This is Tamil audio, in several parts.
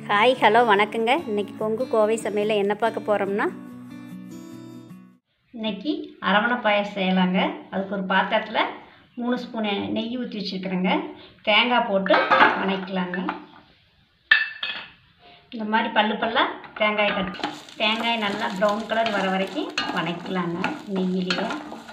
ஹாய் ஹலோ வணக்கங்க இன்றைக்கி கொங்கு கோவை சமையலில் என்ன பார்க்க போகிறோம்னா இன்னைக்கு அரவணை பாயசம் செய்யலாங்க அதுக்கு ஒரு பாத்திரத்தில் மூணு ஸ்பூன் நெய் ஊற்றி வச்சுருக்குறேங்க தேங்காய் போட்டு வணக்கலாங்க இந்த மாதிரி பல்லு பல்லாக தேங்காய் கட் தேங்காய் நல்லா ப்ரௌன் கலர் வர வரைக்கும் வணக்கலாங்க நெய்யிலேயே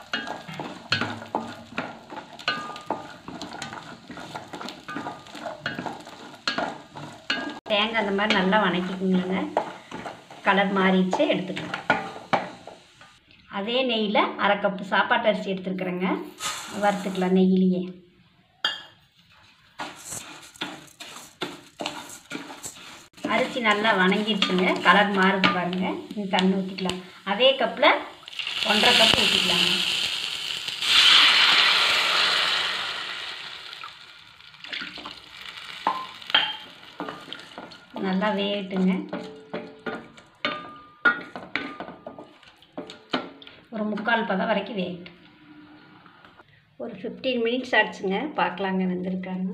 தேங்காய் அந்த மாதிரி நல்லா வணக்கிக்கோங்க கலர் மாறிடுச்சு எடுத்துக்கலாம் அதே நெய்யில் அரை கப்பு சாப்பாட்டு அரிசி எடுத்துருக்குறேங்க வறுத்துக்கலாம் நெய்யிலேயே அரிசி நல்லா வணங்கிடுச்சுங்க கலர் மாறுது பாருங்க இந்த தண்ணி ஊற்றிக்கலாம் அதே கப்பில் ஒன்றரை கப் ஊற்றிக்கலாங்க நல்லா வேகட்டுங்க ஒரு முக்கால் பதம் வரைக்கும் வேகட்டும் ஒரு ஃபிஃப்டீன் மினிட்ஸ் ஆச்சுங்க பார்க்கலாங்க வெந்திருக்காங்க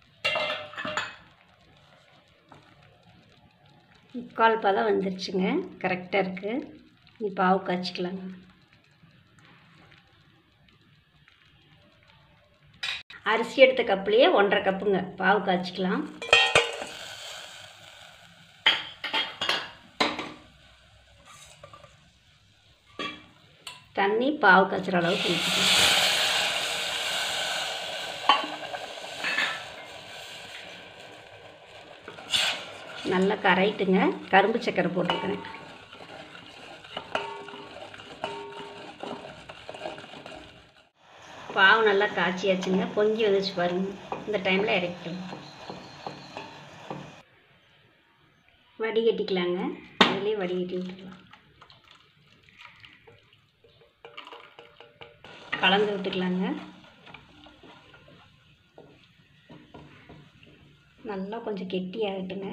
முக்கால் பதம் வந்துருச்சுங்க கரெக்டாக இருக்குது நீ பாவு காய்ச்சிக்கலாங்க அரிசி எடுத்த கப்புலேயே ஒன்றரை கப்புங்க பாவு காய்ச்சிக்கலாம் தண்ணி பாவு காய்ச்சுற அளவுக்கு ஊற்றிக்கலாம் நல்லா கரைட்டுங்க கரும்பு சக்கரை போட்டிருக்கிறேன் பாவு நல்லா காய்ச்சியாச்சுங்க பொங்கி வந்துச்சு பாருங்க இந்த டைமில் இறக்கிக்கலாம் வடிகட்டிக்கலாங்க அதுலேயே வடிகட்டி விட்டுக்கலாம் கலந்து விட்டுக்கலாங்க நல்லா கொஞ்சம் கெட்டியாகட்டுங்க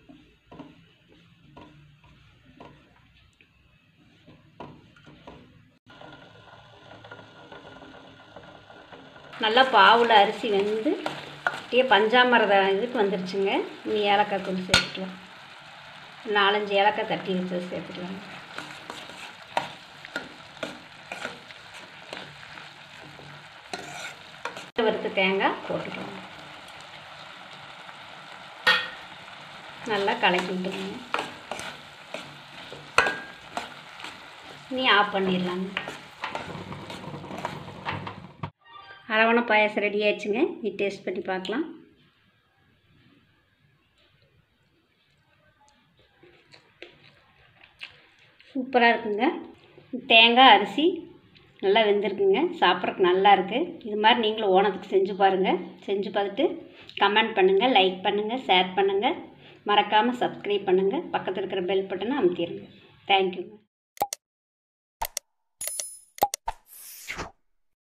நல்லா பாவில் அரிசி வெந்து அப்படியே பஞ்சாமிரத இதுக்கு வந்துருச்சுங்க நீ ஏலக்காய் கொண்டு சேர்த்துக்கலாம் நாலஞ்சு ஏலக்காய் தட்டி வச்சு சேர்த்துக்கலாம் வறுத்த தேங்காய் போட்டுக்கலாம் நல்லா கலக்கி விட்டுருங்க நீ ஆஃப் பண்ணிடலாங்க அரவணை பாயாசம் ரெடி ஆயிடுச்சுங்க நீ டேஸ்ட் பண்ணி பார்க்கலாம் சூப்பராக இருக்குங்க தேங்காய் அரிசி நல்லா வெந்திருக்குங்க சாப்பிட்றதுக்கு நல்லா இருக்குது இது மாதிரி நீங்களும் ஓணத்துக்கு செஞ்சு பாருங்கள் செஞ்சு பார்த்துட்டு கமெண்ட் பண்ணுங்கள் லைக் பண்ணுங்கள் ஷேர் பண்ணுங்கள் மறக்காமல் சப்ஸ்கிரைப் பண்ணுங்கள் பக்கத்தில் இருக்கிற பெல் பட்டனை அமுத்திடுங்க தேங்க்யூங்க